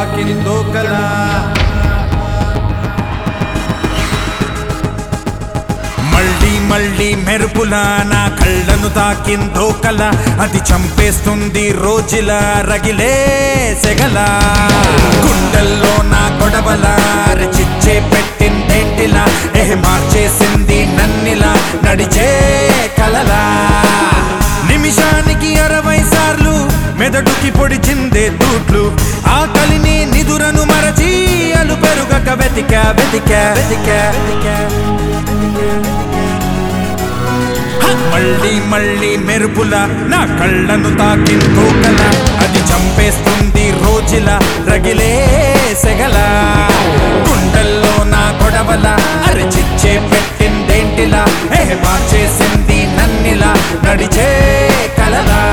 తాకిందో కలా మళ్ళీ మళ్ళీ మెరుపులా నా కళ్ళను తాకిందో కల అది చంపేస్తుంది రోజులా రగిలే సెగల గుండెల్లో నా గొడవల చిచ్చే పెట్టిందేంటిలా ఏ మార్చేసింది నన్నిలా నడిచే కలలా నిమిషానికి అరవై సార్లు మెదడుకి పొడిచిందే తూట్లు ఆ కలిని నిదురను మరచి అలు పెరుగక వెతిక వెతిక వెతిక వెతిక మళ్ళీ మళ్ళీ మెరుపుల నా కళ్ళను తాకిందో కల అది చంపేస్తుంది రోజుల రగిలే సెగల గుండెల్లో నా గొడవల అరిచిచ్చే పెట్టిందేంటిలా ఏ మార్చేసింది నన్నిలా నడిచే కలలా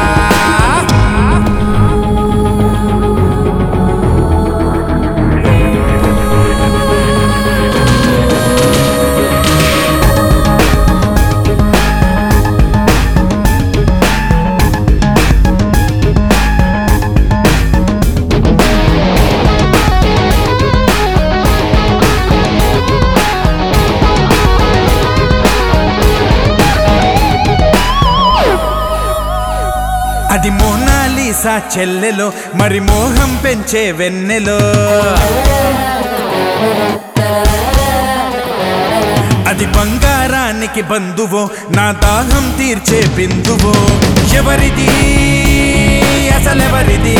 అది మోనాలీసా చెల్లెలో మరి మోహం పెంచే వెన్నెలో అది బంగారానికి బంధువో నా దాహం తీర్చే బిందువో ఎవరిది అసలెవరిది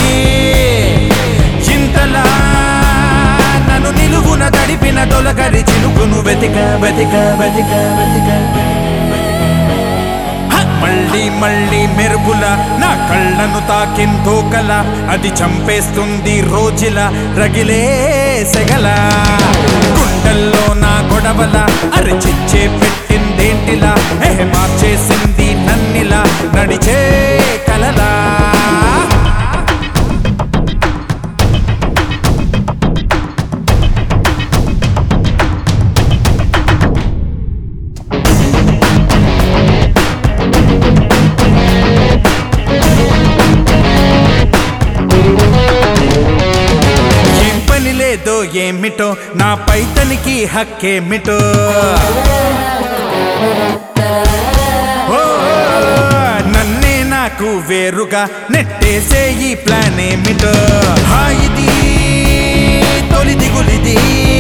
ఇంతలా నన్ను నిలువున తడిపిన తొలగరి చినుకును వెతిక వెతిక వెతిక వెతిక హ! మళ్ళీ మళ్ళీ మెరుపుల నా కళ్ళను తాకిందో కల అది చంపేస్తుంది రోజుల రగిలే సెగల గుండెల్లో నా గొడవల అరిచిచ్చే పెట్టిందేంటిలా ఏ మార్చేసింది నన్నిలా నడిచే కలలా ఏం పని లేదో ఏమిటో నా పైతనికి హక్కేమిటో ఓ, నన్నే నాకు వేరుగా నెట్టేసే ఈ ప్లాన్ ఏమిటో హాయిది తొలి దిగులిది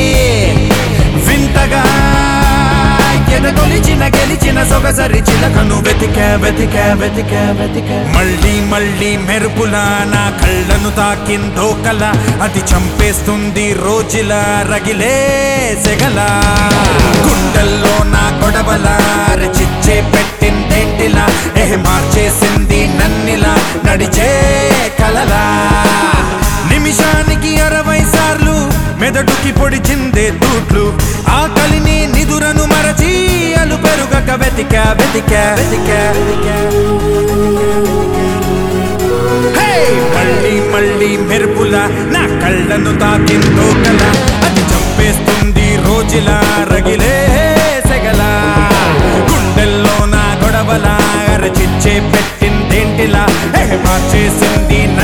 వింతగా ఎదగొలిచిన గెలిచిన సొగసరి చిలకను వెతిక వెతిక వెతిక వెతిక మళ్ళీ మళ్ళీ మెరుపుల నా కళ్ళను తాకిందో కల అది చంపేస్తుంది రోజుల రగిలే సెగల గుండెల్లో నా గొడవల చిచ్చే పెట్టిందేంటిలా ఏ మార్చేసింది నన్నిలా నడిచే కలలా నిమిషానికి అరవై సార్లు మెదడుకి పొడిచిందే తూట్లు ఆ కలిని నిదురను మరచి అలు పెరుగక వెతిక వెతిక వెతిక వెతిక హే! మళ్ళీ మళ్ళీ మెరుపుల నా కళ్ళను తాకిందో కల అది చంపేస్తుంది రోజుల రగిలే సెగల గుండెల్లో నా గొడవల అరచిచ్చే పెట్టిందేంటిలా ఏ మార్చేసింది